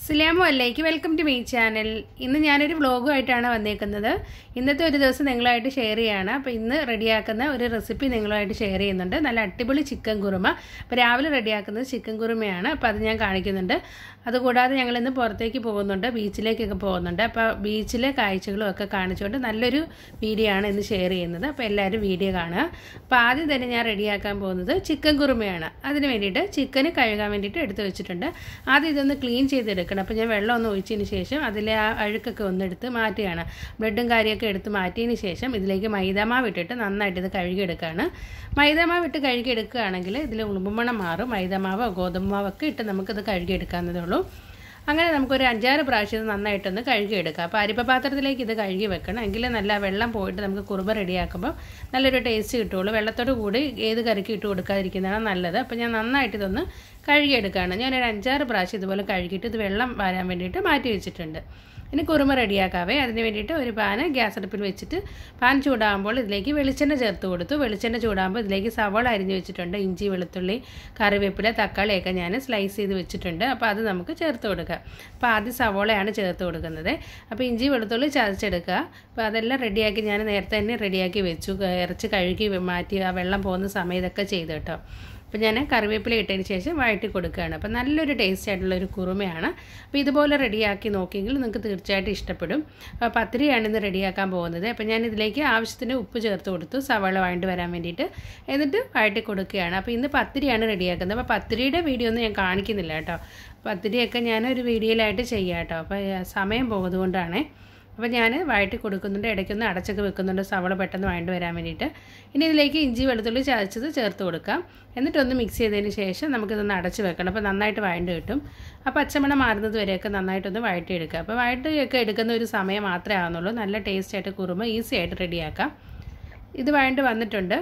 അസ്സലാമു അലൈക്കും welcome to me channel ഇന്ന് ഞാനൊരു വ്ളോഗുമായിട്ടാണ് വന്നേക്കുന്നത് ഇന്നത്തെ ഒരു ദിവസം നിങ്ങളായിട്ട് ഷെയർ ചെയ്യാണ് അപ്പോൾ ഇന്ന് റെഡിയാക്കുന്ന ഒരു റെസിപ്പി നിങ്ങളുമായിട്ട് ഷെയർ ചെയ്യുന്നുണ്ട് നല്ല അടിപൊളി ചിക്കൻ കുറുമ അപ്പോൾ രാവിലെ റെഡിയാക്കുന്നത് ചിക്കൻ കുറുമയാണ് അപ്പോൾ അത് ഞാൻ കാണിക്കുന്നുണ്ട് അതുകൂടാതെ ഞങ്ങൾ ഇന്ന് പുറത്തേക്ക് പോകുന്നുണ്ട് ബീച്ചിലേക്കൊക്കെ പോകുന്നുണ്ട് അപ്പോൾ ബീച്ചിലെ കാഴ്ചകളും ഒക്കെ കാണിച്ചുകൊണ്ട് നല്ലൊരു വീഡിയോ ആണ് ഇന്ന് ഷെയർ ചെയ്യുന്നത് അപ്പോൾ എല്ലാവരും വീഡിയോ കാണുക അപ്പോൾ ആദ്യം തന്നെ ഞാൻ റെഡിയാക്കാൻ പോകുന്നത് ചിക്കൻ കുറുമയാണ് അതിന് വേണ്ടിയിട്ട് ചിക്കന് കഴുകാൻ വേണ്ടിയിട്ട് എടുത്ത് വെച്ചിട്ടുണ്ട് ആദ്യം ഇതൊന്ന് ക്ലീൻ ചെയ്തെടുക്കണം അപ്പോൾ ഞാൻ വെള്ളം ഒന്ന് ഒഴിച്ചതിന് ശേഷം അതിലെ ആ അഴുക്കൊക്കെ ഒന്നെടുത്ത് മാറ്റുകയാണ് ബ്ലഡും കാര്യമൊക്കെ എടുത്ത് മാറ്റിയതിന് ശേഷം ഇതിലേക്ക് മൈദാമാവ് ഇട്ടിട്ട് നന്നായിട്ട് ഇത് കഴുകിയെടുക്കുകയാണ് മൈദാമാവ് ഇട്ട് കഴുകിയെടുക്കുകയാണെങ്കിൽ ഇതിൽ ഉളുമ്പുമണം മാറും മൈദാമാവോ ഗോതമ്പ് മാവൊക്കെ ഇട്ട് നമുക്കിത് കഴുകിയെടുക്കാവുന്നതേ ഉള്ളൂ അങ്ങനെ നമുക്കൊരു അഞ്ചാറ് പ്രാവശ്യം ഇത് നന്നായിട്ടൊന്ന് കഴുകിയെടുക്കാം അപ്പോൾ അരിപ്പ പാത്രത്തിലേക്ക് ഇത് കഴുകി വെക്കണം എങ്കിലേ നല്ല വെള്ളം പോയിട്ട് നമുക്ക് കുറുമ റെഡിയാക്കുമ്പോൾ നല്ലൊരു ടേസ്റ്റ് കിട്ടുള്ളൂ വെള്ളത്തോട് കൂടി ഏത് കറിക്ക് ഇട്ട് കൊടുക്കാതിരിക്കുന്നതാണ് നല്ലത് അപ്പോൾ ഞാൻ നന്നായിട്ട് ഇതൊന്ന് കഴുകിയെടുക്കുകയാണ് ഞാനൊരു അഞ്ചാറ് പ്രാവശ്യം ഇതുപോലെ കഴുകിയിട്ട് ഇത് വെള്ളം വരാൻ വേണ്ടിയിട്ട് മാറ്റി വെച്ചിട്ടുണ്ട് ഇനി കുറുമ റെഡിയാക്കാവേ അതിന് വേണ്ടിയിട്ട് ഒരു പാന് ഗ്യാസ് അടുപ്പിൽ വെച്ചിട്ട് പാൻ ചൂടാകുമ്പോൾ ഇതിലേക്ക് വെളിച്ചെണ്ണ ചേർത്ത് കൊടുത്തു വെളിച്ചെണ്ണ ചൂടാകുമ്പോൾ ഇതിലേക്ക് സവോള അരിഞ്ഞ് വെച്ചിട്ടുണ്ട് ഇഞ്ചി വെളുത്തുള്ളി കറിവേപ്പില തക്കാളിയൊക്കെ ഞാൻ സ്ലൈസ് ചെയ്ത് വെച്ചിട്ടുണ്ട് അപ്പോൾ അത് നമുക്ക് ചേർത്ത് കൊടുക്കാം അപ്പോൾ ആദ്യം സവോളയാണ് ചേർത്ത് കൊടുക്കുന്നത് അപ്പോൾ ഇഞ്ചി വെളുത്തുള്ളി ചതച്ചെടുക്കുക അപ്പോൾ അതെല്ലാം റെഡിയാക്കി ഞാൻ നേരത്തെ തന്നെ റെഡിയാക്കി വെച്ചു ഇറച്ചി കഴുകി മാറ്റി ആ വെള്ളം പോകുന്ന സമയം ഇതൊക്കെ ചെയ്ത് കേട്ടോ അപ്പോൾ ഞാൻ കറിവേപ്പില ഇട്ടതിന് ശേഷം വഴറ്റി കൊടുക്കുകയാണ് അപ്പോൾ നല്ലൊരു ടേസ്റ്റ് ആയിട്ടുള്ള ഒരു കുറുമയാണ് അപ്പോൾ ഇതുപോലെ റെഡിയാക്കി നോക്കിയെങ്കിൽ നിങ്ങൾക്ക് തീർച്ചയായിട്ടും ഇഷ്ടപ്പെടും അപ്പോൾ പത്തിരിയാണ് ഇന്ന് റെഡിയാക്കാൻ പോകുന്നത് അപ്പോൾ ഞാൻ ഇതിലേക്ക് ആവശ്യത്തിന് ഉപ്പ് ചേർത്ത് കൊടുത്തു സവാള വഴണ്ട് വരാൻ വേണ്ടിയിട്ട് എന്നിട്ട് വഴറ്റി കൊടുക്കുകയാണ് അപ്പോൾ ഇന്ന് പത്തിരിയാണ് റെഡിയാക്കുന്നത് അപ്പോൾ പത്തിരിയുടെ വീഡിയോ ഒന്നും ഞാൻ കാണിക്കുന്നില്ല കേട്ടോ പത്തിരിയൊക്കെ ഞാനൊരു വീഡിയോയിലായിട്ട് ചെയ്യാം കേട്ടോ അപ്പോൾ സമയം പോകുന്നതുകൊണ്ടാണേ അപ്പോൾ ഞാൻ വഴറ്റി കൊടുക്കുന്നുണ്ട് ഇടയ്ക്കൊന്ന് അടച്ചൊക്കെ വെക്കുന്നുണ്ട് സവള പെട്ടെന്ന് വഴണ്ട് വരാൻ വേണ്ടിയിട്ട് ഇനി ഇതിലേക്ക് ഇഞ്ചി വെളുത്തുള്ളി ചതച്ചത് ചേർത്ത് കൊടുക്കാം എന്നിട്ടൊന്ന് മിക്സ് ചെയ്തതിന് ശേഷം നമുക്കിതൊന്ന് അടച്ച് വെക്കണം അപ്പോൾ നന്നായിട്ട് വഴണ്ട് കിട്ടും ആ പച്ചമണം മാറുന്നത് വരെയൊക്കെ നന്നായിട്ടൊന്ന് വഴറ്റിയെടുക്കുക അപ്പോൾ വഴറ്റിയൊക്കെ എടുക്കുന്ന ഒരു സമയം മാത്രമേ ആവുന്നുള്ളൂ നല്ല ടേസ്റ്റ് ആയിട്ട് കുറുമ ഈസി ആയിട്ട് റെഡിയാക്കാം ഇത് വഴണ്ട് വന്നിട്ടുണ്ട്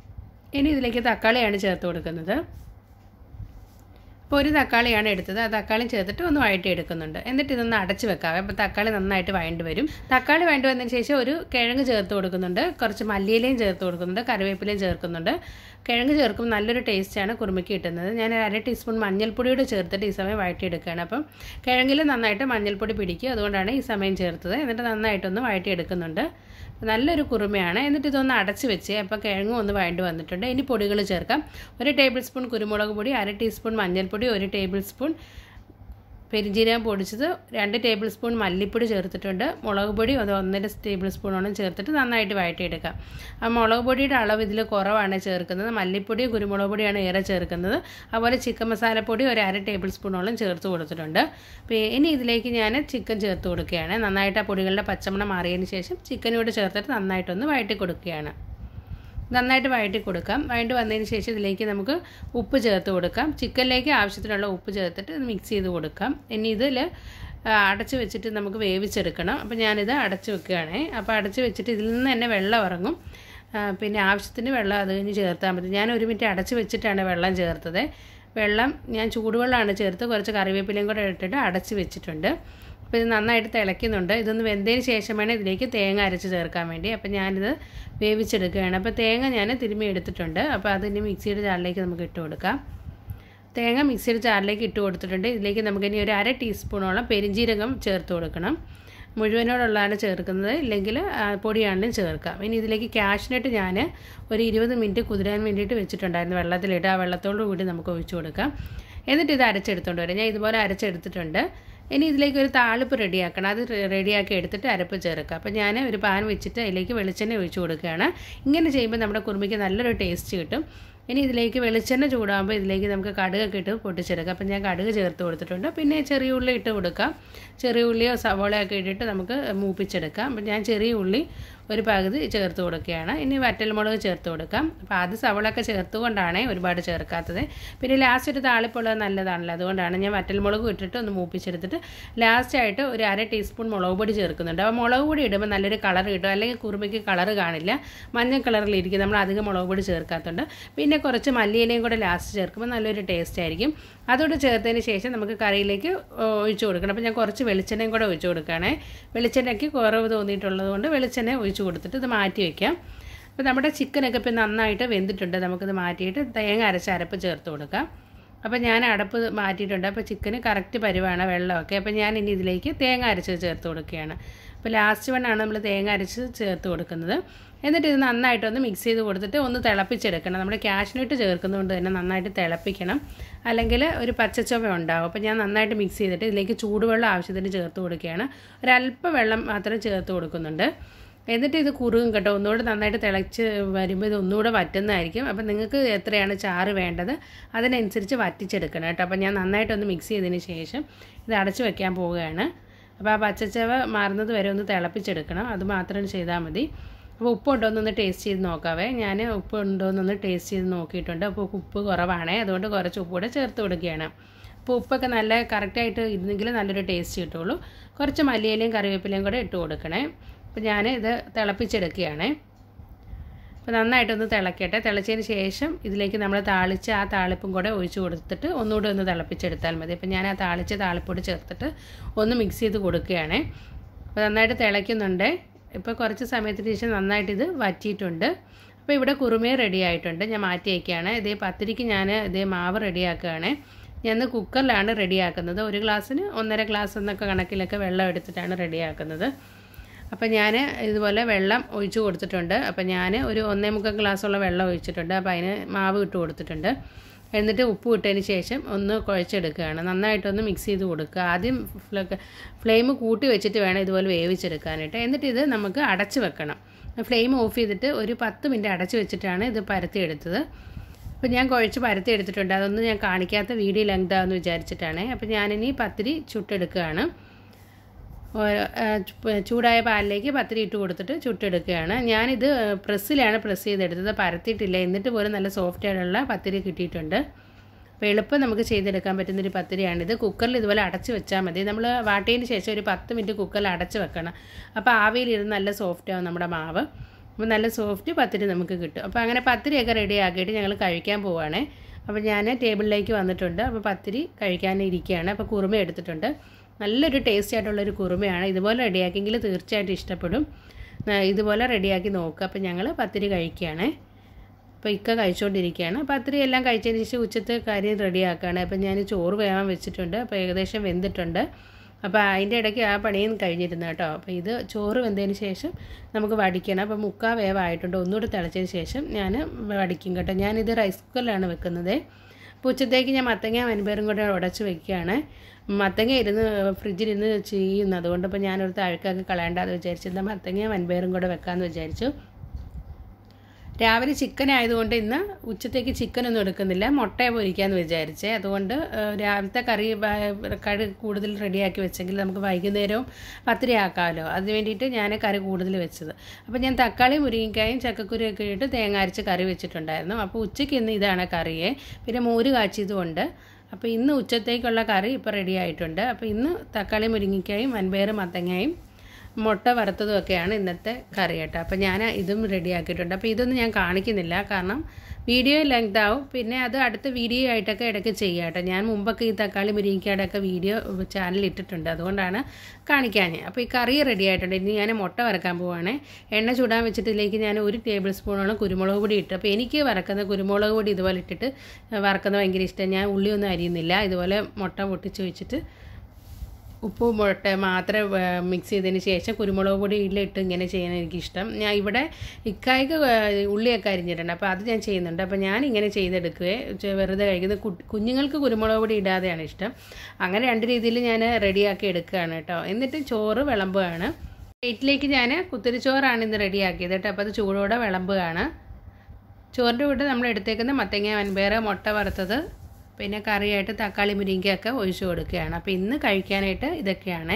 ഇനി ഇതിലേക്ക് തക്കാളിയാണ് ചേർത്ത് കൊടുക്കുന്നത് അപ്പോൾ ഒരു തക്കാളിയാണ് എടുത്തത് ആ തക്കാളി ചേർത്തിട്ട് ഒന്ന് വഴറ്റി എടുക്കുന്നുണ്ട് എന്നിട്ട് ഇതൊന്ന് അടച്ച് വെക്കാം അപ്പോൾ തക്കാളി നന്നായിട്ട് വഴണ്ട് വരും തക്കാളി വഴണ്ട് വന്നതിന് ശേഷം ഒരു കിഴങ്ങ് ചേർത്ത് കൊടുക്കുന്നുണ്ട് കുറച്ച് മല്ലിയിലയും ചേർത്ത് കൊടുക്കുന്നുണ്ട് കറിവേപ്പിലയും ചേർക്കുന്നുണ്ട് കിഴങ്ങ് ചേർക്കുമ്പോൾ നല്ലൊരു ടേസ്റ്റാണ് കുറുമയ്ക്ക് കിട്ടുന്നത് ഞാൻ അര ടീസ്പൂൺ മഞ്ഞൾപ്പൊടിയോട് ചേർത്തിട്ട് ഈ സമയം വഴറ്റിയെടുക്കുകയാണ് അപ്പം കിഴങ്ങിൽ നന്നായിട്ട് മഞ്ഞൾപ്പൊടി പിടിക്കും അതുകൊണ്ടാണ് ഈ സമയം ചേർത്തത് എന്നിട്ട് നന്നായിട്ടൊന്ന് വഴറ്റിയെടുക്കുന്നുണ്ട് നല്ലൊരു കുറുമയാണ് എന്നിട്ട് ഇതൊന്ന് അടച്ച് വെച്ച് അപ്പോൾ കിഴങ്ങും ഒന്ന് വഴണ്ട് വന്നിട്ടുണ്ട് ഇനി പൊടികൾ ചേർക്കാം ഒരു ടേബിൾ സ്പൂൺ കുരുമുളക് പൊടി അര ടീസ്പൂൺ മഞ്ഞൾപ്പൊടി ഒരു ടേബിൾ സ്പൂൺ പെരിഞ്ജീരകം പൊടിച്ചത് രണ്ട് ടേബിൾ സ്പൂൺ മല്ലിപ്പൊടി ചേർത്തിട്ടുണ്ട് മുളക് പൊടി അത് ഒന്നര ടേബിൾ സ്പൂണോളം ചേർത്തിട്ട് നന്നായിട്ട് വഴറ്റിയെടുക്കാം ആ മുളക് പൊടിയുടെ അളവ് ഇതിൽ കുറവാണ് ചേർക്കുന്നത് മല്ലിപ്പൊടി കുരുമുളക് പൊടിയാണ് ഏറെ ചേർക്കുന്നത് അതുപോലെ ചിക്കൻ മസാലപ്പൊടി ഒരു അര ടേബിൾ സ്പൂണോളം ചേർത്ത് കൊടുത്തിട്ടുണ്ട് അപ്പോൾ ഇനി ഇതിലേക്ക് ഞാൻ ചിക്കൻ ചേർത്ത് കൊടുക്കുകയാണ് നന്നായിട്ട് ആ പൊടികളുടെ പച്ചമണം മാറിയതിന് ശേഷം ചിക്കനോട് ചേർത്തിട്ട് നന്നായിട്ടൊന്ന് വഴറ്റി കൊടുക്കുകയാണ് നന്നായിട്ട് വഴറ്റി കൊടുക്കാം വഴണ്ടി വന്നതിന് ശേഷം ഇതിലേക്ക് നമുക്ക് ഉപ്പ് ചേർത്ത് കൊടുക്കാം ചിക്കനിലേക്ക് ആവശ്യത്തിനുള്ള ഉപ്പ് ചേർത്തിട്ട് മിക്സ് ചെയ്ത് കൊടുക്കാം ഇനി ഇതിൽ അടച്ച് വെച്ചിട്ട് നമുക്ക് വേവിച്ചെടുക്കണം അപ്പോൾ ഞാനിത് അടച്ച് വെക്കുകയാണേ അപ്പോൾ അടച്ച് വെച്ചിട്ട് ഇതിൽ നിന്ന് തന്നെ വെള്ളം ഇറങ്ങും പിന്നെ ആവശ്യത്തിന് വെള്ളം അത് കഴിഞ്ഞ് ചേർത്താൽ മതി ഞാൻ ഒരു മിനിറ്റ് അടച്ച് വെച്ചിട്ടാണ് വെള്ളം ചേർത്തത് വെള്ളം ഞാൻ ചൂടുവെള്ളമാണ് ചേർത്ത് കുറച്ച് കറിവേപ്പിലയും കൂടെ ഇട്ടിട്ട് അടച്ച് വെച്ചിട്ടുണ്ട് അപ്പോൾ ഇത് നന്നായിട്ട് തിളയ്ക്കുന്നുണ്ട് ഇതൊന്ന് വെന്തതിന് ശേഷം വേണം ഇതിലേക്ക് തേങ്ങ അരച്ച് ചേർക്കാൻ വേണ്ടി അപ്പോൾ ഞാനിത് വേവിച്ചെടുക്കുകയാണ് അപ്പോൾ തേങ്ങ ഞാൻ തിരുമ്മി എടുത്തിട്ടുണ്ട് അപ്പോൾ അതിന് മിക്സിയുടെ ജാറിലേക്ക് നമുക്ക് ഇട്ട് കൊടുക്കാം തേങ്ങ മിക്സിയുടെ ജാറിലേക്ക് ഇട്ട് കൊടുത്തിട്ടുണ്ട് ഇതിലേക്ക് നമുക്കിനി ഒരു അര ടീസ്പൂണോളം പെരിഞ്ജീരകം ചേർത്ത് കൊടുക്കണം മുഴുവനോടുള്ളതാണ് ചേർക്കുന്നത് ഇല്ലെങ്കിൽ പൊടിയാണെങ്കിലും ചേർക്കാം ഇനി ഇതിലേക്ക് ക്യാഷ്നട്ട് ഞാൻ ഒരു ഇരുപത് മിനിറ്റ് കുതിരാൻ വേണ്ടിയിട്ട് വെച്ചിട്ടുണ്ടായിരുന്നു വെള്ളത്തിലിട്ട് ആ വെള്ളത്തോടു കൂടി നമുക്ക് ഒഴിച്ചു കൊടുക്കാം എന്നിട്ട് ഇത് അരച്ചെടുത്തോണ്ട് വരാം ഞാൻ ഇതുപോലെ അരച്ചെടുത്തിട്ടുണ്ട് ഇനി ഇതിലേക്ക് ഒരു താളിപ്പ് റെഡിയാക്കണം അത് റെഡിയാക്കി എടുത്തിട്ട് അരപ്പ് ചേർക്കുക അപ്പോൾ ഞാൻ ഒരു പാൻ വെച്ചിട്ട് അതിലേക്ക് വെളിച്ചെണ്ണ ഒഴിച്ച് കൊടുക്കുകയാണ് ഇങ്ങനെ ചെയ്യുമ്പോൾ നമ്മുടെ കുറുമിക്ക് നല്ലൊരു ടേസ്റ്റ് കിട്ടും ഇനി ഇതിലേക്ക് വെളിച്ചെണ്ണ ചൂടാകുമ്പോൾ ഇതിലേക്ക് നമുക്ക് കടുകൊക്കെ ഇട്ട് പൊട്ടിച്ചെടുക്കാം അപ്പം ഞാൻ കടുക് ചേർത്ത് കൊടുത്തിട്ടുണ്ട് പിന്നെ ചെറിയ ഉള്ളി ഇട്ട് കൊടുക്കാം ചെറിയ ഉള്ളിയോ സവോളയൊക്കെ ഇട്ടിട്ട് നമുക്ക് മൂപ്പിച്ചെടുക്കാം അപ്പം ഞാൻ ചെറിയ ഉള്ളി ഒരു പകുതി ചേർത്ത് കൊടുക്കുകയാണ് ഇനി വറ്റൽമുളക് ചേർത്ത് കൊടുക്കാം അപ്പോൾ ആദ്യം സവളൊക്കെ ചേർത്തുകൊണ്ടാണ് ഒരുപാട് ചേർക്കാത്തത് പിന്നെ ലാസ്റ്റ് ഒരു താളിപ്പുള്ളത് നല്ലതാണല്ലോ അതുകൊണ്ടാണ് ഞാൻ വറ്റൽമുളക് ഇട്ടിട്ട് ഒന്ന് മൂപ്പിച്ചെടുത്തിട്ട് ലാസ്റ്റായിട്ട് ഒരു അര ടീസ്പൂൺ മുളക് പൊടി ചേർക്കുന്നുണ്ട് അപ്പോൾ മുളക് പൊടി ഇടുമ്പോൾ നല്ലൊരു കളർ കിട്ടും അല്ലെങ്കിൽ കുറുമയ്ക്ക് കളർ കാണില്ല മഞ്ഞ കളറിലിരിക്കും നമ്മൾ അധികം മുളക് പൊടി ചേർക്കാത്തതുകൊണ്ട് പിന്നെ കുറച്ച് മല്ലിയിലയും കൂടെ ലാസ്റ്റ് ചേർക്കുമ്പോൾ നല്ലൊരു ടേസ്റ്റ് ആയിരിക്കും അതോട് ചേർത്തതിന് ശേഷം നമുക്ക് കറിയിലേക്ക് ഒഴിച്ചു കൊടുക്കണം അപ്പോൾ ഞാൻ കുറച്ച് വെളിച്ചെണ്ണയും കൂടെ ഒഴിച്ചു കൊടുക്കുകയാണേ വെളിച്ചെണ്ണയ്ക്ക് കുറവ് തോന്നിയിട്ടുള്ളത് കൊണ്ട് വെളിച്ചെണ്ണ ഒഴിച്ചു കൊടുത്തിട്ട് ഇത് മാറ്റി വയ്ക്കാം അപ്പോൾ നമ്മുടെ ചിക്കനൊക്കെ ഇപ്പം നന്നായിട്ട് വെന്തിട്ടുണ്ട് നമുക്കിത് മാറ്റിയിട്ട് തേങ്ങ അരച്ച അരപ്പ് ചേർത്ത് കൊടുക്കാം അപ്പോൾ ഞാൻ അടപ്പ് മാറ്റിയിട്ടുണ്ട് അപ്പോൾ ചിക്കന് കറക്റ്റ് പരുവാണ് വെള്ളമൊക്കെ അപ്പോൾ ഞാൻ ഇനി ഇതിലേക്ക് തേങ്ങ അരച്ച് ചേർത്ത് കൊടുക്കുകയാണ് അപ്പോൾ ലാസ്റ്റ് വണ്ണാണ് നമ്മൾ തേങ്ങ അരച്ച് ചേർത്ത് കൊടുക്കുന്നത് എന്നിട്ട് ഇത് നന്നായിട്ടൊന്ന് മിക്സ് ചെയ്ത് കൊടുത്തിട്ട് ഒന്ന് തിളപ്പിച്ചെടുക്കണം നമ്മൾ കാഷ്നട്ട് ചേർക്കുന്നതുകൊണ്ട് തന്നെ നന്നായിട്ട് തിളപ്പിക്കണം അല്ലെങ്കിൽ ഒരു പച്ചച്ചൊവ ഉണ്ടാവും അപ്പോൾ ഞാൻ നന്നായിട്ട് മിക്സ് ചെയ്തിട്ട് ഇതിലേക്ക് ചൂടുവെള്ളം ആവശ്യത്തിന് ചേർത്ത് കൊടുക്കുകയാണ് ഒരല്പം വെള്ളം മാത്രം ചേർത്ത് കൊടുക്കുന്നുണ്ട് എന്നിട്ട് ഇത് കുറുകും കേട്ടോ ഒന്നുകൂടെ നന്നായിട്ട് തിളച്ച് വരുമ്പോൾ ഇത് ഒന്നുകൂടെ വറ്റുന്നതായിരിക്കും അപ്പം നിങ്ങൾക്ക് എത്രയാണ് ചാറ് വേണ്ടത് അതിനനുസരിച്ച് വറ്റിച്ചെടുക്കണം കേട്ടോ അപ്പം ഞാൻ നന്നായിട്ടൊന്ന് മിക്സ് ചെയ്തതിന് ശേഷം ഇത് അടച്ച് വെക്കാൻ പോവുകയാണ് അപ്പോൾ ആ പച്ചച്ചവ മാറുന്നത് വരെ ഒന്ന് തിളപ്പിച്ചെടുക്കണം അത് മാത്രം ചെയ്താൽ മതി അപ്പോൾ ഉപ്പ് ഉണ്ടോ എന്നൊന്ന് ടേസ്റ്റ് ചെയ്ത് നോക്കാവേ ഞാൻ ഉപ്പ് ഉണ്ടോ എന്നൊന്ന് ടേസ്റ്റ് ചെയ്ത് നോക്കിയിട്ടുണ്ട് അപ്പോൾ ഉപ്പ് കുറവാണേ അതുകൊണ്ട് കുറച്ച് ഉപ്പ് കൂടെ ചേർത്ത് കൊടുക്കുകയാണ് അപ്പോൾ ഉപ്പൊക്കെ നല്ല കറക്റ്റായിട്ട് ഇരുന്നെങ്കിൽ നല്ലൊരു ടേസ്റ്റ് കിട്ടുള്ളൂ കുറച്ച് മല്ലിയിലയും കറിവേപ്പിലയും കൂടെ ഇട്ട് കൊടുക്കണേ അപ്പോൾ ഞാൻ ഇത് തിളപ്പിച്ചെടുക്കുകയാണ് അപ്പോൾ നന്നായിട്ടൊന്ന് തിളക്കട്ടെ തിളച്ചതിന് ശേഷം ഇതിലേക്ക് നമ്മൾ താളിച്ച് ആ താളിപ്പും കൂടെ ഒഴിച്ച് കൊടുത്തിട്ട് ഒന്നുകൂടെ ഒന്ന് തിളപ്പിച്ചെടുത്താൽ മതി അപ്പോൾ ഞാൻ ആ താളിച്ച് താളിപ്പൊടി ചേർത്തിട്ട് ഒന്ന് മിക്സ് ചെയ്ത് കൊടുക്കുകയാണ് അപ്പോൾ നന്നായിട്ട് തിളയ്ക്കുന്നുണ്ട് ഇപ്പോൾ കുറച്ച് സമയത്തിന് ശേഷം നന്നായിട്ട് ഇത് വറ്റിയിട്ടുണ്ട് അപ്പോൾ ഇവിടെ കുറുമേ റെഡി ആയിട്ടുണ്ട് ഞാൻ മാറ്റി വയ്ക്കുകയാണ് ഇതേ പത്തിരിക്ക് ഞാൻ ഇതേ മാവ് റെഡിയാക്കുകയാണ് ഞാൻ കുക്കറിലാണ് റെഡിയാക്കുന്നത് ഒരു ഗ്ലാസ്സിന് ഒന്നര ഗ്ലാസ് എന്നൊക്കെ കണക്കിലൊക്കെ വെള്ളം എടുത്തിട്ടാണ് റെഡിയാക്കുന്നത് അപ്പോൾ ഞാൻ ഇതുപോലെ വെള്ളം ഒഴിച്ച് കൊടുത്തിട്ടുണ്ട് അപ്പോൾ ഞാൻ ഒരു ഒന്നേ മുക്കാൽ ഗ്ലാസ്സുള്ള വെള്ളം ഒഴിച്ചിട്ടുണ്ട് അപ്പോൾ അതിന് മാവ് ഇട്ട് കൊടുത്തിട്ടുണ്ട് എന്നിട്ട് ഉപ്പ് ഇട്ടതിന് ശേഷം ഒന്ന് കുഴച്ചെടുക്കുകയാണ് നന്നായിട്ടൊന്ന് മിക്സ് ചെയ്ത് കൊടുക്കുക ആദ്യം ഫ്ലെയിം കൂട്ടി വെച്ചിട്ട് വേണം ഇതുപോലെ വേവിച്ചെടുക്കാനായിട്ട് എന്നിട്ട് ഇത് നമുക്ക് അടച്ച് വെക്കണം ഫ്ലെയിം ഓഫ് ചെയ്തിട്ട് ഒരു പത്ത് മിനിറ്റ് അടച്ച് വെച്ചിട്ടാണ് ഇത് പരത്തിയെടുത്തത് അപ്പോൾ ഞാൻ കുഴച്ച് പരത്തി എടുത്തിട്ടുണ്ട് അതൊന്നും ഞാൻ കാണിക്കാത്ത വീഡിയോ ലെങ്ത് ആണെന്ന് വിചാരിച്ചിട്ടാണ് അപ്പോൾ ഞാനിനി പത്തിരി ചുട്ടെടുക്കുകയാണ് ചൂടായ പാലിലേക്ക് പത്തിരി ഇട്ട് കൊടുത്തിട്ട് ചുട്ടെടുക്കുകയാണ് ഞാനിത് പ്രസ്സിലാണ് പ്രസ് ചെയ്തെടുത്തത് പരത്തിയിട്ടില്ല എന്നിട്ട് പോലും നല്ല സോഫ്റ്റ് ആയിട്ടുള്ള പത്തിരി കിട്ടിയിട്ടുണ്ട് അപ്പോൾ എളുപ്പം നമുക്ക് ചെയ്തെടുക്കാൻ പറ്റുന്നൊരു പത്തിരിയാണിത് കുക്കറിൽ ഇതുപോലെ അടച്ച് വെച്ചാൽ മതി നമ്മൾ വാട്ടിയതിന് ശേഷം ഒരു പത്ത് മിനിറ്റ് കുക്കറിൽ അടച്ച് വെക്കണം അപ്പോൾ ആവിയിലിരുന്ന് നല്ല സോഫ്റ്റ് ആവും നമ്മുടെ മാവ് അപ്പോൾ നല്ല സോഫ്റ്റ് പത്തിരി നമുക്ക് കിട്ടും അപ്പോൾ അങ്ങനെ പത്തിരിയൊക്കെ റെഡി ആക്കിയിട്ട് ഞങ്ങൾ കഴിക്കാൻ പോവുകയാണേ അപ്പോൾ ഞാൻ ടേബിളിലേക്ക് വന്നിട്ടുണ്ട് അപ്പോൾ പത്തിരി കഴിക്കാൻ ഇരിക്കുകയാണ് അപ്പോൾ കുറുമ എടുത്തിട്ടുണ്ട് നല്ലൊരു ടേസ്റ്റി ആയിട്ടുള്ളൊരു കുറുമയാണ് ഇതുപോലെ റെഡിയാക്കിയെങ്കിൽ തീർച്ചയായിട്ടും ഇഷ്ടപ്പെടും ഇതുപോലെ റെഡിയാക്കി നോക്കുക അപ്പോൾ ഞങ്ങൾ പത്തിരി കഴിക്കുകയാണ് അപ്പോൾ ഇക്ക കഴിച്ചുകൊണ്ടിരിക്കുകയാണ് പത്തിരി എല്ലാം കഴിച്ചതിന് ശേഷം ഉച്ചത്തെ കാര്യം റെഡിയാക്കുകയാണ് അപ്പോൾ ഞാൻ ചോറ് വേവാൻ വെച്ചിട്ടുണ്ട് അപ്പോൾ ഏകദേശം വെന്തിട്ടുണ്ട് അപ്പോൾ അതിൻ്റെ ഇടയ്ക്ക് ആ പണിയും കഴിഞ്ഞിരുന്നു കേട്ടോ അപ്പോൾ ഇത് ചോറ് വെന്തതിന് ശേഷം നമുക്ക് വടിക്കണം അപ്പോൾ മുക്കാ വേവായിട്ടുണ്ട് ഒന്നുകൂടി തിളച്ചതിന് ശേഷം ഞാൻ വടിക്കും കേട്ടോ ഞാനിത് റൈസ് കുക്കറിലാണ് വെക്കുന്നത് അപ്പോൾ ഉച്ചത്തേക്ക് ഞാൻ മത്തങ്ങ വൻപേറും കൂടെ ഉടച്ച് വെക്കുകയാണ് മത്തങ്ങ ഇരുന്ന് ഫ്രിഡ്ജിലിരുന്ന് ചെയ്യുന്നു അതുകൊണ്ട് ഇപ്പോൾ ഞാനൊരു അഴുക്കൊക്കെ കളയണ്ടെന്ന് വിചാരിച്ചു എന്നാൽ മത്തങ്ങ വൻപേറും കൂടെ വെക്കാമെന്ന് വിചാരിച്ചു രാവിലെ ചിക്കൻ ആയതുകൊണ്ട് ഇന്ന് ഉച്ചത്തേക്ക് ചിക്കനൊന്നും എടുക്കുന്നില്ല മുട്ട പൊരിക്കാമെന്ന് വിചാരിച്ചേ അതുകൊണ്ട് രാവിലത്തെ കറി കറി കൂടുതൽ റെഡിയാക്കി വെച്ചെങ്കിൽ നമുക്ക് വൈകുന്നേരവും പത്തിരി ആക്കാമല്ലോ അതിന് വേണ്ടിയിട്ട് ഞാൻ കറി കൂടുതൽ വെച്ചത് അപ്പോൾ ഞാൻ തക്കാളി മുരിങ്ങക്കായും ചക്കക്കുരിയൊക്കെ ഇട്ട് തേങ്ങ അരച്ച് കറി വെച്ചിട്ടുണ്ടായിരുന്നു അപ്പോൾ ഉച്ചയ്ക്ക് ഇന്ന് ഇതാണ് കറിയെ പിന്നെ മോര് കാച്ചിയതുകൊണ്ട് അപ്പോൾ ഇന്ന് ഉച്ചത്തേക്കുള്ള കറി ഇപ്പോൾ റെഡി ആയിട്ടുണ്ട് അപ്പോൾ ഇന്ന് തക്കാളി മുരിങ്ങക്കായും വൻപയർ മത്തങ്ങയും മുട്ട വറുത്തതും ഒക്കെയാണ് ഇന്നത്തെ കറി കേട്ടോ അപ്പോൾ ഞാൻ ഇതും റെഡിയാക്കിയിട്ടുണ്ട് അപ്പോൾ ഇതൊന്നും ഞാൻ കാണിക്കുന്നില്ല കാരണം വീഡിയോ ലെങ്ത് ആവും പിന്നെ അത് അടുത്ത വീഡിയോ ആയിട്ടൊക്കെ ഇടയ്ക്ക് ചെയ്യാം കേട്ടോ ഞാൻ മുമ്പൊക്കെ ഈ തക്കാളി മുരിങ്ങയ്ക്കയുടെ ഒക്കെ വീഡിയോ ചാനലിൽ ഇട്ടിട്ടുണ്ട് അതുകൊണ്ടാണ് കാണിക്കാൻ അപ്പോൾ ഈ കറി റെഡി ആയിട്ടുണ്ട് ഇനി ഞാൻ മുട്ട വറക്കാൻ പോവാണ് എണ്ണ ചൂടാൻ വെച്ചിട്ട് ഇതിലേക്ക് ഞാൻ ഒരു ടേബിൾ സ്പൂണോളം കുരുമുളക് പൊടി ഇട്ടു അപ്പോൾ എനിക്ക് വറക്കുന്ന കുരുമുളക് പൊടി ഇതുപോലെ ഇട്ടിട്ട് വറക്കുന്നത് ഭയങ്കര ഇഷ്ടം ഞാൻ ഉള്ളിയൊന്നും അരിയുന്നില്ല ഇതുപോലെ മുട്ട പൊട്ടിച്ച് വെച്ചിട്ട് ഉപ്പും മുട്ട മാത്രം മിക്സ് ചെയ്തതിന് ശേഷം കുരുമുളക് പൊടിയിലിട്ട് ഇങ്ങനെ ചെയ്യാൻ എനിക്കിഷ്ടം ഞാൻ ഇവിടെ ഇക്കായ്ക്ക് ഉള്ളിയൊക്കെ അരിഞ്ഞിട്ടുണ്ട് അപ്പോൾ അത് ഞാൻ ചെയ്യുന്നുണ്ട് അപ്പോൾ ഞാൻ ഇങ്ങനെ ചെയ്തെടുക്കുകയെ വെറുതെ കഴിക്കുന്നത് കുഞ്ഞുങ്ങൾക്ക് കുരുമുളക് പൊടി ഇടാതെയാണ് ഇഷ്ടം അങ്ങനെ രണ്ട് രീതിയിൽ ഞാൻ റെഡിയാക്കി എടുക്കുകയാണ് കേട്ടോ എന്നിട്ട് ചോറ് വിളമ്പുകയാണ് പ്ലേറ്റിലേക്ക് ഞാൻ കുത്തിരിച്ചോറാണ് ഇന്ന് റെഡിയാക്കിയത് കേട്ടോ അപ്പോൾ അത് ചൂടോടെ വിളമ്പുകയാണ് ചോറിൻ്റെ കൂടെ നമ്മൾ എടുത്തേക്കുന്ന മത്തങ്ങ വൻപയർ മുട്ട വറുത്തത് പിന്നെ കറിയായിട്ട് തക്കാളി മുരിങ്ങയൊക്കെ ഒഴിച്ചു കൊടുക്കുകയാണ് അപ്പോൾ ഇന്ന് കഴിക്കാനായിട്ട് ഇതൊക്കെയാണ്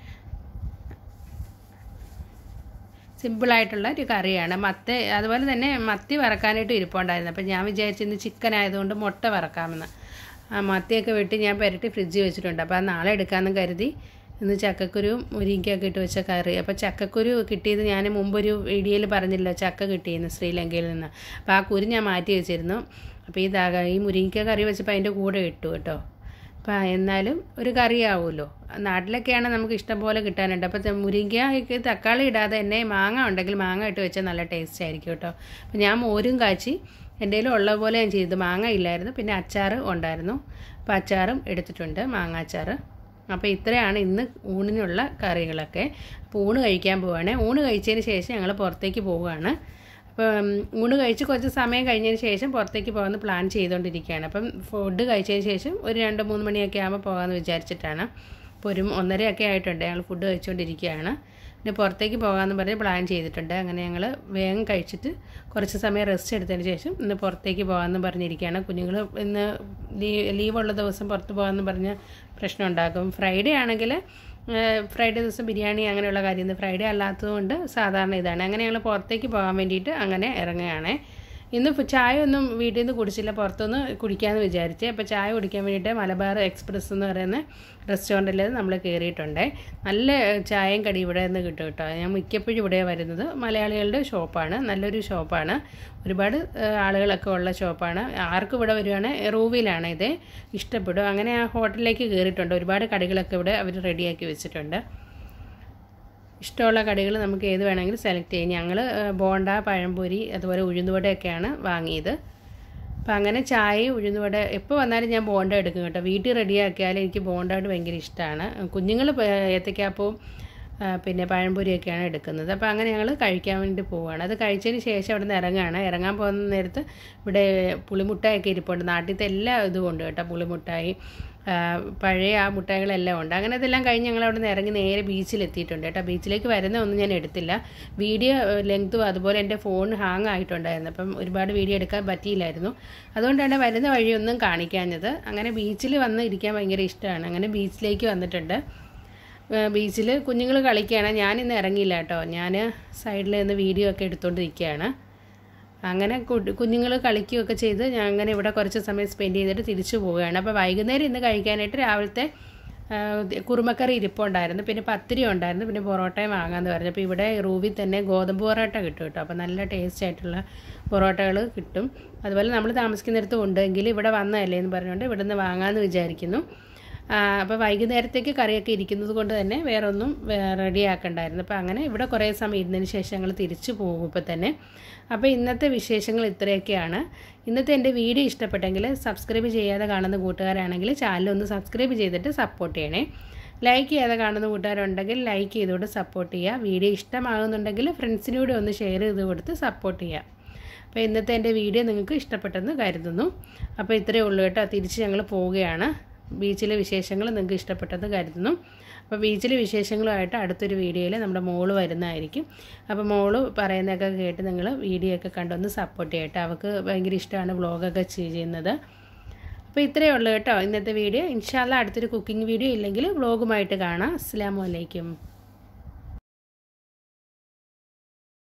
സിമ്പിളായിട്ടുള്ള ഒരു കറിയാണ് മത്ത അതുപോലെ തന്നെ മത്തി വറക്കാനായിട്ട് ഇരിപ്പുണ്ടായിരുന്നു അപ്പോൾ ഞാൻ വിചാരിച്ചു ഇന്ന് ചിക്കൻ ആയതുകൊണ്ട് മുട്ട വറക്കാമെന്ന് ആ മത്തിയൊക്കെ വെട്ടി ഞാൻ പുരട്ടി ഫ്രിഡ്ജിൽ വെച്ചിട്ടുണ്ട് അപ്പോൾ അത് നാളെ എടുക്കാമെന്ന് കരുതി ഇന്ന് ചക്കക്കുരുവും മുരിങ്ങയൊക്കെ ഇട്ട് വെച്ച കറി അപ്പോൾ ചക്കക്കുരു കിട്ടിയത് ഞാൻ മുമ്പൊരു വീഡിയോയിൽ പറഞ്ഞില്ല ചക്ക കിട്ടിയെന്ന് ശ്രീലങ്കയിൽ നിന്ന് അപ്പോൾ ആ കുരു ഞാൻ മാറ്റി വെച്ചിരുന്നു അപ്പോൾ ഈ ദാ ഈ മുരിങ്ങയ്ക്ക കറി വെച്ചപ്പോൾ അതിൻ്റെ കൂടെ ഇട്ടു കേട്ടോ അപ്പം എന്നാലും ഒരു കറിയാവുമല്ലോ നാട്ടിലൊക്കെയാണ് നമുക്ക് ഇഷ്ടം പോലെ കിട്ടാനുണ്ട് അപ്പോൾ മുരിങ്ങയ്ക്ക് തക്കാളി ഇടാതെ തന്നെ മാങ്ങ ഉണ്ടെങ്കിൽ മാങ്ങ ഇട്ട് വെച്ചാൽ നല്ല ടേസ്റ്റ് ആയിരിക്കും കേട്ടോ അപ്പോൾ ഞാൻ മോരും കാച്ചി എൻ്റെ കയ്യിൽ ഉള്ള പോലെ ഞാൻ ചെയ്തു മാങ്ങ ഇല്ലായിരുന്നു പിന്നെ അച്ചാർ ഉണ്ടായിരുന്നു അപ്പോൾ അച്ചാറും എടുത്തിട്ടുണ്ട് മാങ്ങ അച്ചാർ അപ്പോൾ ഇത്രയാണ് ഇന്ന് ഊണിനുള്ള കറികളൊക്കെ അപ്പോൾ ഊണ് കഴിക്കാൻ പോവുകയാണ് ഊണ് കഴിച്ചതിന് ശേഷം ഞങ്ങൾ പുറത്തേക്ക് പോവുകയാണ് അപ്പം ഊണ് കഴിച്ച് കുറച്ച് സമയം കഴിഞ്ഞതിന് ശേഷം പുറത്തേക്ക് പോകാമെന്ന് പ്ലാൻ ചെയ്തുകൊണ്ടിരിക്കുകയാണ് അപ്പം ഫുഡ് കഴിച്ചതിന് ശേഷം ഒരു രണ്ട് മൂന്ന് മണിയൊക്കെ ആകുമ്പോൾ പോകാമെന്ന് വിചാരിച്ചിട്ടാണ് അപ്പോൾ ഒരു ഒന്നരയൊക്കെ ആയിട്ടുണ്ട് ഞങ്ങൾ ഫുഡ് കഴിച്ചുകൊണ്ടിരിക്കുകയാണ് പിന്നെ പുറത്തേക്ക് പോകാമെന്ന് പറഞ്ഞ് പ്ലാൻ ചെയ്തിട്ടുണ്ട് അങ്ങനെ ഞങ്ങൾ വേഗം കഴിച്ചിട്ട് കുറച്ച് സമയം റെസ്റ്റ് എടുത്തതിന് ശേഷം ഇന്ന് പുറത്തേക്ക് പോകാമെന്ന് പറഞ്ഞിരിക്കുകയാണ് കുഞ്ഞുങ്ങൾ ഇന്ന് ലീവുള്ള ദിവസം പുറത്ത് പോകാമെന്ന് പറഞ്ഞ് പ്രശ്നം ഉണ്ടാക്കും ഫ്രൈഡേ ആണെങ്കിൽ ഫ്രൈഡേ ദിവസം ബിരിയാണി അങ്ങനെയുള്ള കാര്യം ഫ്രൈഡേ അല്ലാത്തതുകൊണ്ട് സാധാരണ ഇതാണ് അങ്ങനെ ഞങ്ങൾ പുറത്തേക്ക് പോകാൻ വേണ്ടിയിട്ട് അങ്ങനെ ഇറങ്ങുകയാണേ ഇന്ന് ചായ ഒന്നും വീട്ടിൽ നിന്ന് കുടിച്ചില്ല പുറത്തുനിന്ന് കുടിക്കാമെന്ന് വിചാരിച്ചേ അപ്പോൾ ചായ കുടിക്കാൻ വേണ്ടിയിട്ട് മലബാർ എക്സ്പ്രസ് എന്ന് പറയുന്ന റെസ്റ്റോറൻറ്റിൽ നമ്മൾ കയറിയിട്ടുണ്ട് നല്ല ചായയും കടി ഇവിടെ നിന്ന് കിട്ടും കേട്ടോ ഞാൻ മിക്കപ്പോഴും ഇവിടെ വരുന്നത് മലയാളികളുടെ ഷോപ്പാണ് നല്ലൊരു ഷോപ്പാണ് ഒരുപാട് ആളുകളൊക്കെ ഉള്ള ഷോപ്പാണ് ആർക്കും ഇവിടെ വരുവാണ് റൂവിലാണ് ഇത് ഇഷ്ടപ്പെടും അങ്ങനെ ആ ഹോട്ടലിലേക്ക് കയറിയിട്ടുണ്ട് ഒരുപാട് കടികളൊക്കെ ഇവിടെ അവർ റെഡിയാക്കി വെച്ചിട്ടുണ്ട് ഇഷ്ടമുള്ള കടികൾ നമുക്ക് ഏത് വേണമെങ്കിലും സെലക്ട് ചെയ്യാം ഞങ്ങൾ ബോണ്ട പഴംപൊരി അതുപോലെ ഉഴുന്നുവടയൊക്കെയാണ് വാങ്ങിയത് അപ്പോൾ അങ്ങനെ ചായയും ഉഴുന്നുവട എപ്പോൾ വന്നാലും ഞാൻ ബോണ്ട എടുക്കും കേട്ടോ വീട്ടിൽ റെഡിയാക്കിയാൽ എനിക്ക് ബോണ്ടായിട്ട് ഭയങ്കര ഇഷ്ടമാണ് കുഞ്ഞുങ്ങൾ ഏത്തക്കാപ്പവും പിന്നെ പഴംപൊരിയൊക്കെയാണ് എടുക്കുന്നത് അപ്പോൾ അങ്ങനെ ഞങ്ങൾ കഴിക്കാൻ വേണ്ടി പോവുകയാണ് അത് കഴിച്ചതിന് ശേഷം അവിടെ നിന്ന് ഇറങ്ങുകയാണ് ഇറങ്ങാൻ പോകുന്ന നേരത്ത് ഇവിടെ പുളിമുട്ടായൊക്കെ ഇരിപ്പുണ്ട് നാട്ടിലത്തെ എല്ലാ ഇതും ഉണ്ട് കേട്ടോ പുളിമുട്ടായി പഴയ ആ മുട്ടായികളെല്ലാം ഉണ്ട് അങ്ങനെ ഇതെല്ലാം കഴിഞ്ഞ് ഞങ്ങൾ അവിടെ നിന്ന് ഇറങ്ങി നേരെ ബീച്ചിലെത്തിയിട്ടുണ്ട് കേട്ടോ ബീച്ചിലേക്ക് വരുന്ന ഒന്നും ഞാൻ എടുത്തില്ല വീഡിയോ ലെങ്ത്തും അതുപോലെ എൻ്റെ ഫോൺ ഹാങ് ആയിട്ടുണ്ടായിരുന്നു അപ്പം ഒരുപാട് വീഡിയോ എടുക്കാൻ പറ്റിയില്ലായിരുന്നു അതുകൊണ്ടാണ് വരുന്ന വഴിയൊന്നും കാണിക്കാഞ്ഞത് അങ്ങനെ ബീച്ചിൽ വന്ന് ഇരിക്കാൻ ഭയങ്കര ഇഷ്ടമാണ് അങ്ങനെ ബീച്ചിലേക്ക് വന്നിട്ടുണ്ട് ബീച്ചിൽ കുഞ്ഞുങ്ങൾ കളിക്കുകയാണ് ഞാൻ ഇന്ന് ഇറങ്ങിയില്ല കേട്ടോ ഞാൻ സൈഡിൽ നിന്ന് വീഡിയോ ഒക്കെ എടുത്തുകൊണ്ട് നിൽക്കുകയാണ് അങ്ങനെ കുഞ്ഞുങ്ങൾ കളിക്കുകയൊക്കെ ചെയ്ത് ഞാൻ അങ്ങനെ ഇവിടെ കുറച്ച് സമയം സ്പെൻഡ് ചെയ്തിട്ട് തിരിച്ചു പോവുകയാണ് അപ്പോൾ വൈകുന്നേരം ഇന്ന് കഴിക്കാനായിട്ട് രാവിലത്തെ കുറുമക്കറി ഇരിപ്പുണ്ടായിരുന്നു പിന്നെ പത്തിരി ഉണ്ടായിരുന്നു പിന്നെ പൊറോട്ടയും വാങ്ങാമെന്ന് പറഞ്ഞു അപ്പോൾ ഇവിടെ റൂവിൽ തന്നെ ഗോതമ്പ് പൊറോട്ട കിട്ടും കേട്ടോ അപ്പോൾ നല്ല ടേസ്റ്റ് ആയിട്ടുള്ള പൊറോട്ടകൾ കിട്ടും അതുപോലെ നമ്മൾ താമസിക്കുന്നിടത്ത് ഉണ്ടെങ്കിൽ ഇവിടെ വന്നതല്ലേ എന്ന് പറഞ്ഞുകൊണ്ട് ഇവിടെ നിന്ന് വാങ്ങാമെന്ന് വിചാരിക്കുന്നു അപ്പോൾ വൈകുന്നേരത്തേക്ക് കറിയൊക്കെ ഇരിക്കുന്നത് കൊണ്ട് തന്നെ വേറെ ഒന്നും റെഡിയാക്കണ്ടായിരുന്നു അപ്പോൾ അങ്ങനെ ഇവിടെ കുറേ സമയം ഇരുന്നതിന് ശേഷം ഞങ്ങൾ തിരിച്ചു പോകും ഇപ്പോൾ തന്നെ അപ്പോൾ ഇന്നത്തെ വിശേഷങ്ങൾ ഇത്രയൊക്കെയാണ് ഇന്നത്തെ എൻ്റെ വീഡിയോ ഇഷ്ടപ്പെട്ടെങ്കിൽ സബ്സ്ക്രൈബ് ചെയ്യാതെ കാണുന്ന കൂട്ടുകാരാണെങ്കിൽ ചാനൽ ഒന്ന് സബ്സ്ക്രൈബ് ചെയ്തിട്ട് സപ്പോർട്ട് ചെയ്യണേ ലൈക്ക് ചെയ്യാതെ കാണുന്ന കൂട്ടുകാരുണ്ടെങ്കിൽ ലൈക്ക് ചെയ്തുകൊണ്ട് സപ്പോർട്ട് ചെയ്യുക വീഡിയോ ഇഷ്ടമാകുന്നുണ്ടെങ്കിൽ ഫ്രണ്ട്സിനൂടെ ഒന്ന് ഷെയർ ചെയ്ത് കൊടുത്ത് സപ്പോർട്ട് ചെയ്യുക അപ്പോൾ ഇന്നത്തെ എൻ്റെ വീഡിയോ നിങ്ങൾക്ക് ഇഷ്ടപ്പെട്ടെന്ന് കരുതുന്നു അപ്പോൾ ഇത്രയേ ഉള്ളൂ കേട്ടോ തിരിച്ച് ഞങ്ങൾ പോവുകയാണ് ബീച്ചിലെ വിശേഷങ്ങൾ നിങ്ങൾക്ക് ഇഷ്ടപ്പെട്ടെന്ന് കരുതുന്നു അപ്പോൾ ബീച്ചിലെ വിശേഷങ്ങളുമായിട്ട് അടുത്തൊരു വീഡിയോയിൽ നമ്മുടെ മോള് വരുന്നതായിരിക്കും അപ്പോൾ മോള് പറയുന്നതൊക്കെ കേട്ട് നിങ്ങൾ വീഡിയോ ഒക്കെ കണ്ടൊന്ന് സപ്പോർട്ട് ചെയ്യട്ടെ അവൾക്ക് ഭയങ്കര ഇഷ്ടമാണ് വ്ളോഗൊക്കെ ചെയ്യുന്നത് അപ്പോൾ ഇത്രയേ ഉള്ളൂ കേട്ടോ ഇന്നത്തെ വീഡിയോ ഇൻഷാല്ല അടുത്തൊരു കുക്കിംഗ് വീഡിയോ ഇല്ലെങ്കിൽ വ്ളോഗുമായിട്ട് കാണാം അസ്സാം വലൈക്കും